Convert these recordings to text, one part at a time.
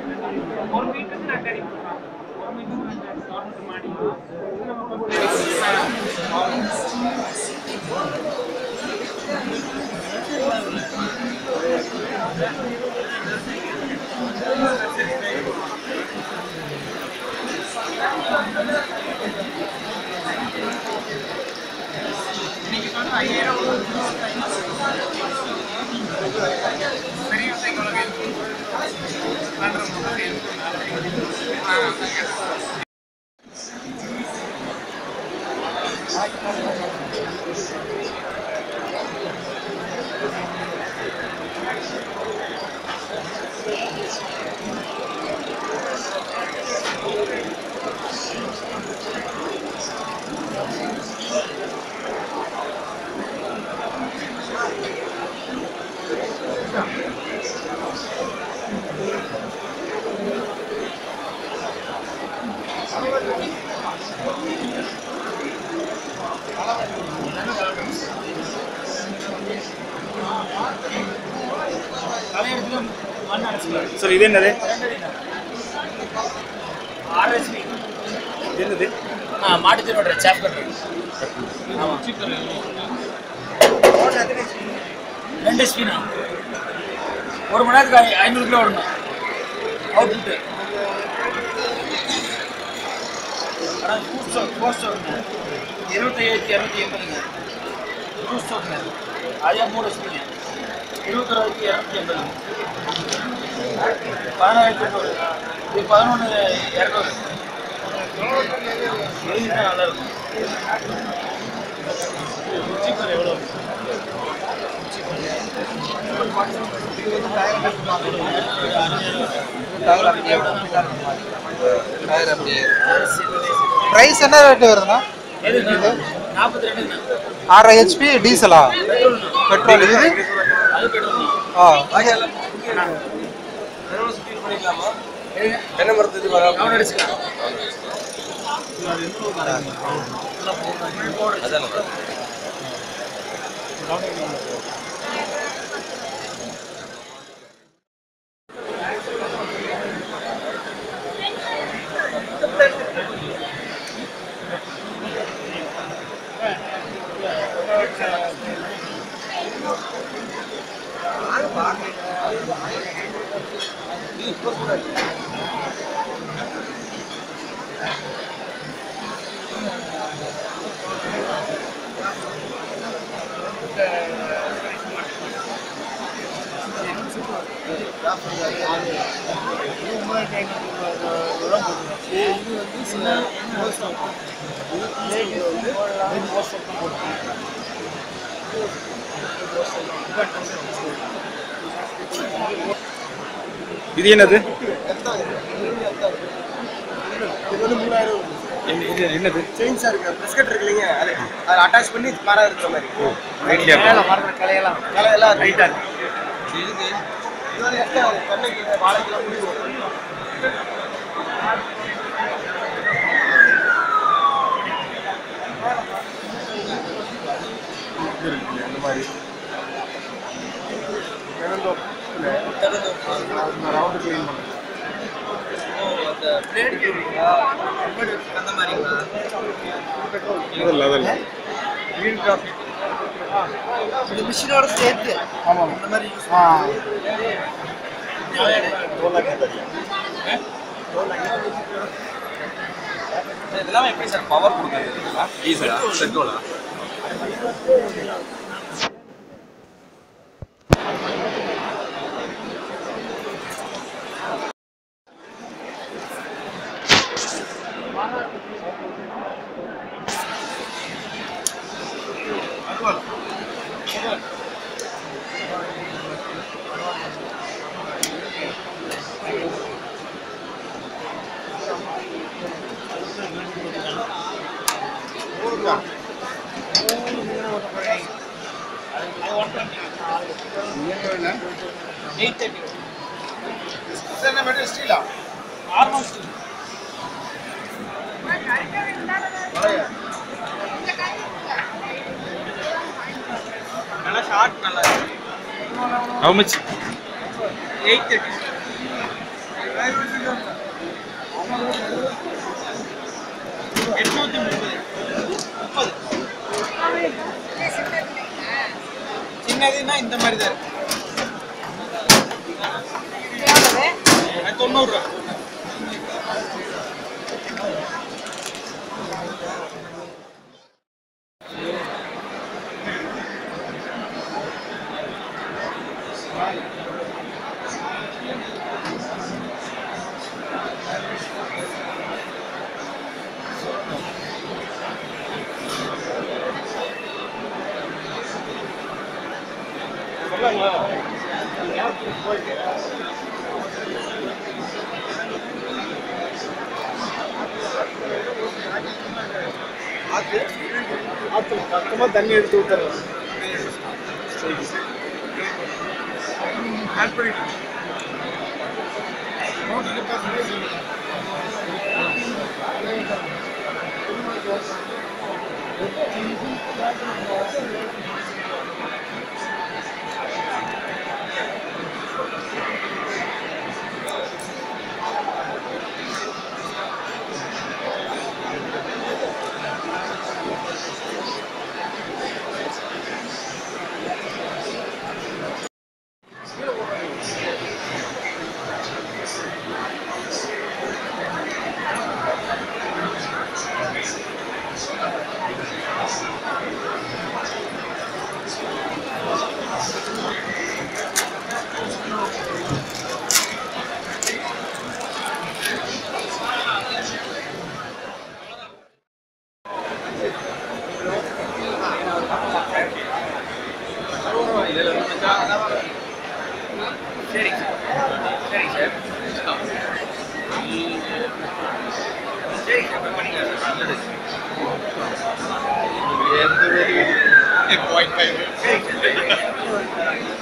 ஒரு மீட்டருக்கு நான் கறி கொடுப்பேன். ஒரு மீட்டருக்கு கவர்மெண்ட் மாடி இன்னைக்கு வந்து ஐயாயிரம் பெரிய சைக்கிள் தலையெடுத்துல மண் அடிச்சுக்கலாம் சார் இது என்னது ஆர்எஸ்பி இது என்னது ஆ மாட்டுத்தீரோட சேஃப் கட்டுறது ஆமாம் ரெண்டு ஸ்பீனா ஒரு மணி நேரத்துக்கு ஐ- ஐநூறு கிலோ ஓடணும் அவுட்புட்டு ஆனால் பூஸ்ட் ஸ்டோக் போஸ்ட் ஸ்டோக்குங்க இருபத்தையாயிரத்தி இரநூத்தி எண்பதுங்க பூஸ்ட் ஸ்டோக்குங்க அதே மூணு ஸ்பீனு இருபத்தொராயிரத்தி இரநூத்தி எண்பதுங்க பதினாயிரத்தி எண்ணூறு இது பதினொன்று இரநூறு எழுதிட்டா நல்லா இருக்கும் சீப்பர் எவ்வளோ ப்ரைஸ் என்ன ரேட் வருதுண்ணா எது நாற்பத்தி ரெண்டுங்க ஆறு ஹெச்பி டீசலா பெட்ரோல்ண்ணா பெட்ரோல் இது அது பெட்ரோல்ண்ணா ஆ என்ன மரத்து கவுன் அடிச்சுக்கலாம் இது என்னது என்ன- இது என்னது செயின் சார் இருக்கு பிஸ்கட் இருக்கு இல்லைங்க அது அதை அட்டாச் பண்ணி மரம் இருக்கிற மாதிரி வீட்லயா மரம் கலையெல்லாம் கலையெல்லாம் ரைட்டாக இருக்கு இதுக்கு இது வந்து extra தென்னைக்கு வாழைக்கெல்லாம் முடி வரும். இந்த மாதிரி ரவுண்டு க்ளீன் பண்ணுறேன் அதில் அதில் க்ரீன் காஃபி இது மிஷினோட சேர்த்து ஆமாம் இந்த மாதிரி ஆ இதெல்லாம் எப்படி சார் பவர் கொடுக்குறது டீசலா பெட்ரோலா எயிட் தேர்ட்டி என்ன மெட்டீரியல் ஸ்டீலா ஆல்மோஸ்ட் நல்லா ஷார்ட் நல்லா ஹவு மச் எயிட் தேர்ட்டி எட்நூத்தி முப்பது முப்பது சின்னதுன்னா இந்த மாதிரி தான் இருக்கு அது தொண்ணூறு ரூபா ஆற்று ஆற்று பக்கமாக தண்ணி எடுத்து ஊற்றுறோம் ஆட் பண்ணிட்டு சரிங்க சார் சரிங்க சார் சரிங்க சார் பண்ணிக்கலாம் சார் நல்லது பாயிண்ட் ஃபைவ் சரிங்க சார்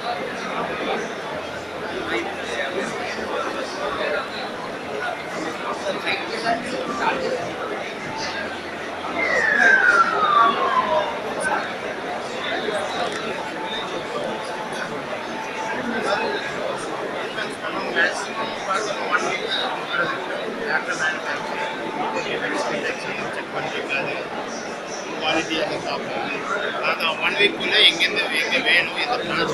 குவாலிட்டியாக சாப்பிடணும் அதான் ஒன் வீக்குள்ளே எங்கேருந்து எங்கே வேணும் எந்த plans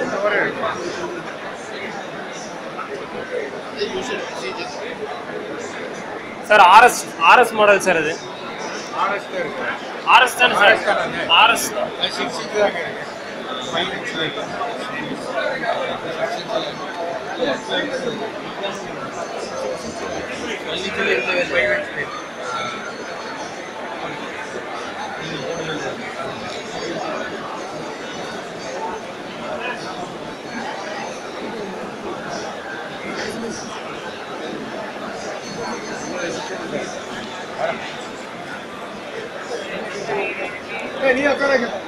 usual procedures sir RS RS model sir இது ஆர்எஸ்ல இருக்கு ஆர்எஸ் தானே சார் ஆர்எஸ் சிக்ஸ் இன்ச் தாங்க இருக்கு ஃபைவ் இன்ச் நீ உட்கார